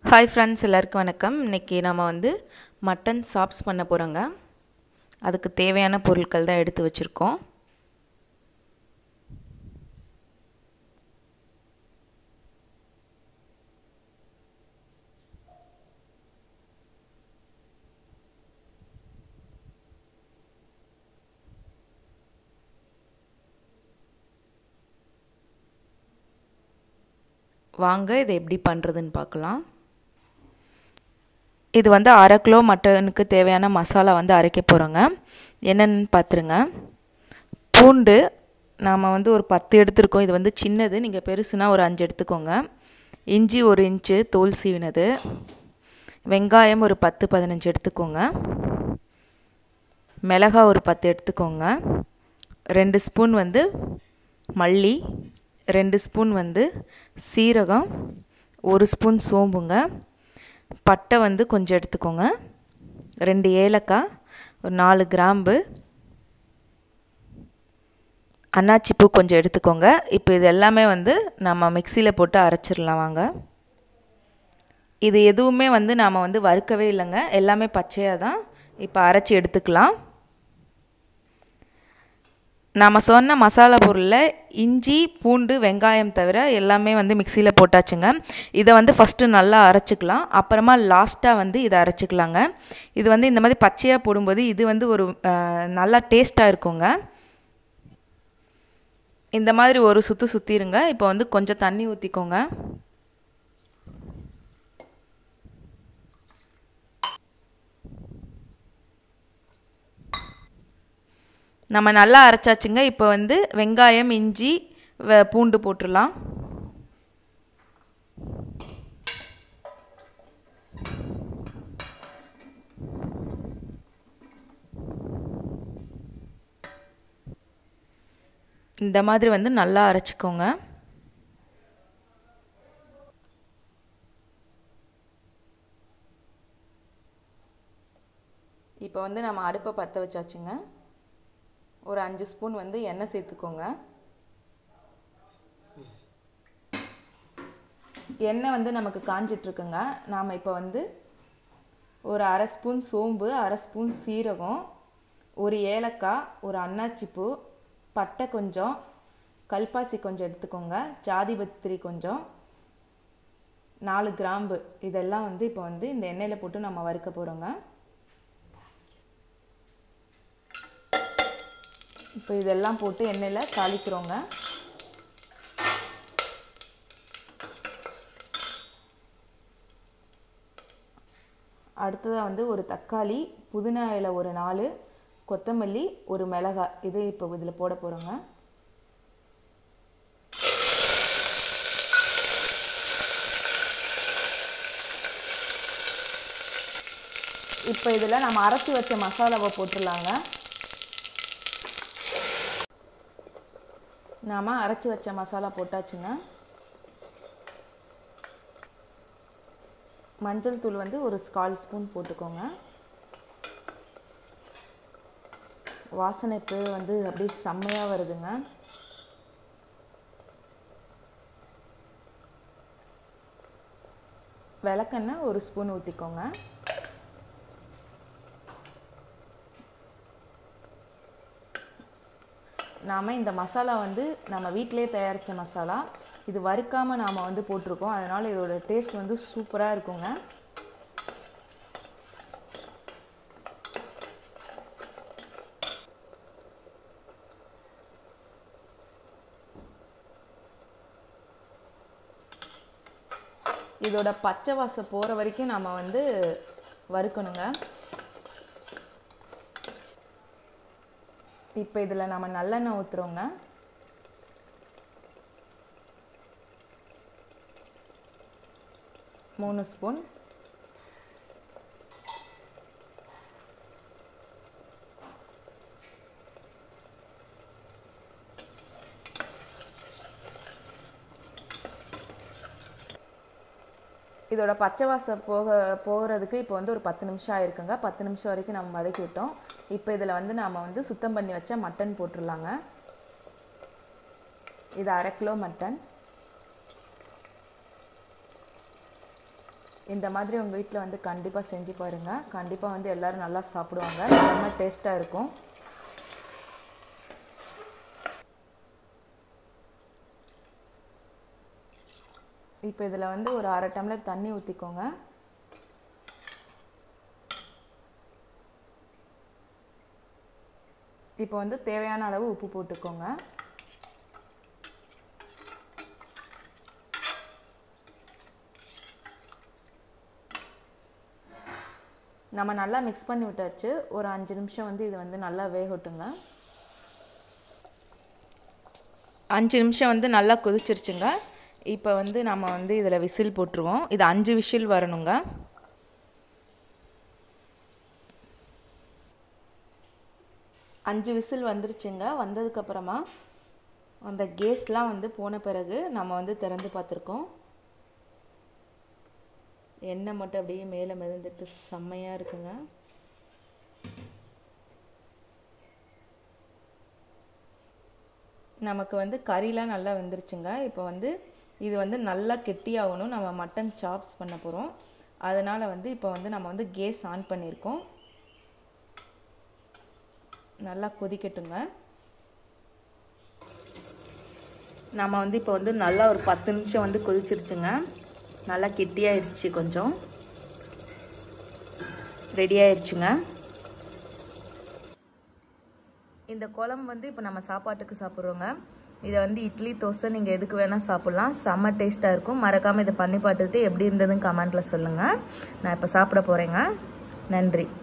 hi friends எல்லாருக்கும் வணக்கம் இன்றைக்கி நம்ம வந்து மட்டன் சாப்ஸ் பண்ண போகிறோங்க அதுக்கு தேவையான பொருட்கள் தான் எடுத்து வச்சுருக்கோம் வாங்க இதை எப்படி பண்ணுறதுன்னு பார்க்கலாம் இது வந்து அரை கிலோ மட்டனுக்கு தேவையான மசாலா வந்து அரைக்க போகிறோங்க என்னென்னு பார்த்துருங்க பூண்டு நாம் வந்து ஒரு பத்து எடுத்துருக்கோம் இது வந்து சின்னது நீங்கள் பெருசுனா ஒரு அஞ்சு எடுத்துக்கோங்க இஞ்சி ஒரு இன்ச்சு தோல் சீவினது வெங்காயம் ஒரு பத்து பதினஞ்சு எடுத்துக்கோங்க மிளகா ஒரு பத்து எடுத்துக்கோங்க ரெண்டு ஸ்பூன் வந்து மல்லி ரெண்டு ஸ்பூன் வந்து சீரகம் ஒரு ஸ்பூன் சோம்புங்க பட்டை வந்து கொஞ்சம் எடுத்துக்கோங்க ரெண்டு ஏலக்காய் ஒரு நாலு கிராம்பு அன்னாச்சி பூ கொஞ்சம் எடுத்துக்கோங்க இப்போ இது எல்லாமே வந்து நம்ம மிக்சியில் போட்டு அரைச்சிடலாம் வாங்க இது எதுவுமே வந்து நாம் வந்து வறுக்கவே இல்லைங்க எல்லாமே பச்சையாக தான் இப்போ அரைச்சி எடுத்துக்கலாம் நாம் சொன்ன மசாலா பொருளில் இஞ்சி பூண்டு வெங்காயம் தவிர எல்லாமே வந்து மிக்சியில் போட்டாச்சுங்க இதை வந்து ஃபஸ்ட்டு நல்லா அரைச்சிக்கலாம் அப்புறமா லாஸ்ட்டாக வந்து இதை அரைச்சிக்கலாங்க இது வந்து இந்த மாதிரி பச்சையாக போடும்போது இது வந்து ஒரு நல்லா டேஸ்ட்டாக இருக்குங்க இந்த மாதிரி ஒரு சுற்று சுற்றிருங்க இப்போ வந்து கொஞ்சம் தண்ணி ஊற்றிக்கோங்க நம்ம நல்லா அரைச்சாச்சுங்க இப்போ வந்து வெங்காயம் இஞ்சி பூண்டு போட்டுடலாம் இந்த மாதிரி வந்து நல்லா அரைச்சிக்கோங்க இப்போ வந்து நம்ம அடுப்பை பற்ற வச்சாச்சுங்க ஒரு அஞ்சு ஸ்பூன் வந்து எண்ணெய் சேர்த்துக்கோங்க எண்ணெய் வந்து நமக்கு காஞ்சிட்ருக்குங்க நாம் இப்போ வந்து ஒரு அரை ஸ்பூன் சோம்பு அரை ஸ்பூன் சீரகம் ஒரு ஏலக்காய் ஒரு அன்னாச்சிப்பூ பட்டை கொஞ்சம் கல்பாசி கொஞ்சம் எடுத்துக்கோங்க ஜாதி பத்திரி கொஞ்சம் நாலு கிராம்பு இதெல்லாம் வந்து இப்போ வந்து இந்த எண்ணெயில் போட்டு நம்ம வறுக்க போகிறோங்க இப்போ இதெல்லாம் போட்டு எண்ணெயில் தாளிக்கிறோங்க அடுத்ததாக வந்து ஒரு தக்காளி புதினா இலை ஒரு நாலு கொத்தமல்லி ஒரு மிளகாய் இது இப்போ இதில் போட போகிறோங்க இப்போ இதில் நம்ம அரைச்சி வச்ச மசாலாவை போட்டுடலாங்க நாம் அரைச்சி வச்ச மசாலா போட்டாச்சுங்க மஞ்சள் தூள் வந்து ஒரு கால் ஸ்பூன் போட்டுக்கோங்க வாசனை இப்போ வந்து அப்படியே செம்மையாக வருதுங்க விளக்கெண்ணெய் ஒரு ஸ்பூன் ஊற்றிக்கோங்க நாம் இந்த மசாலா வந்து நம்ம வீட்டிலே தயாரித்த மசாலா இது வறுக்காமல் நாம் வந்து போட்டிருக்கோம் அதனால் இதோட டேஸ்ட் வந்து சூப்பராக இருக்குங்க இதோட பச்சை வாசம் போகிற வரைக்கும் நாம் வந்து வறுக்கணுங்க இப்போ இதில் நம்ம நல்லெண்ணெய் ஊற்றுறோங்க மூணு ஸ்பூன் இதோட பச்சை வாசம் போக போகிறதுக்கு இப்போ வந்து ஒரு பத்து நிமிஷம் ஆயிருக்குங்க பத்து நிமிஷம் வரைக்கும் நம்ம வதக்கி விட்டோம் இப்போ இதில் வந்து நாம் வந்து சுத்தம் பண்ணி வச்ச மட்டன் போட்டுடலாங்க இது அரை கிலோ மட்டன் இந்த மாதிரி உங்கள் வீட்டில் வந்து கண்டிப்பாக செஞ்சு பாருங்கள் கண்டிப்பாக வந்து எல்லோரும் நல்லா சாப்பிடுவாங்க ரொம்ப டேஸ்ட்டாக இருக்கும் இப்போ இதில் வந்து ஒரு அரை டம்ளர் தண்ணி ஊற்றிக்கோங்க இப்போ வந்து தேவையான அளவு உப்பு போட்டுக்கோங்க நம்ம நல்லா மிக்ஸ் பண்ணி விட்டாச்சு ஒரு அஞ்சு நிமிஷம் வந்து இது வந்து நல்லா வேகட்டுங்க அஞ்சு நிமிஷம் வந்து நல்லா கொதிச்சிருச்சுங்க இப்போ வந்து நம்ம வந்து இதில் விசில் போட்டுருவோம் இது அஞ்சு விசில் வரணுங்க அஞ்சு விசில் வந்துருச்சுங்க வந்ததுக்கப்புறமா அந்த கேஸ்லாம் வந்து போன பிறகு நம்ம வந்து திறந்து பார்த்துருக்கோம் எண்ணெய் மட்டும் அப்படியே மேலே மிதந்துட்டு செம்மையாக இருக்குங்க நமக்கு வந்து கறிலாம் நல்லா வெந்துருச்சுங்க இப்போ வந்து இது வந்து நல்லா கெட்டியாகணும் நம்ம மட்டன் சாப்ஸ் பண்ண போகிறோம் அதனால் வந்து இப்போ வந்து நம்ம வந்து கேஸ் ஆன் பண்ணியிருக்கோம் நல்லா கொதிக்கட்டுங்க நம்ம வந்து இப்போ வந்து நல்லா ஒரு பத்து நிமிஷம் வந்து கொதிச்சிருச்சுங்க நல்லா கெட்டியாயிடுச்சு கொஞ்சம் ரெடி ஆயிடுச்சுங்க இந்த குழம்பு வந்து இப்போ நம்ம சாப்பாட்டுக்கு சாப்பிட்றோங்க இதை வந்து இட்லி தோசை நீங்கள் எதுக்கு வேணால் சாப்பிட்லாம் செம்ம டேஸ்ட்டாக இருக்கும் மறக்காமல் இதை பண்ணி பார்த்துட்டு எப்படி இருந்ததுன்னு கமெண்ட்டில் சொல்லுங்கள் நான் இப்போ சாப்பிட போகிறேங்க நன்றி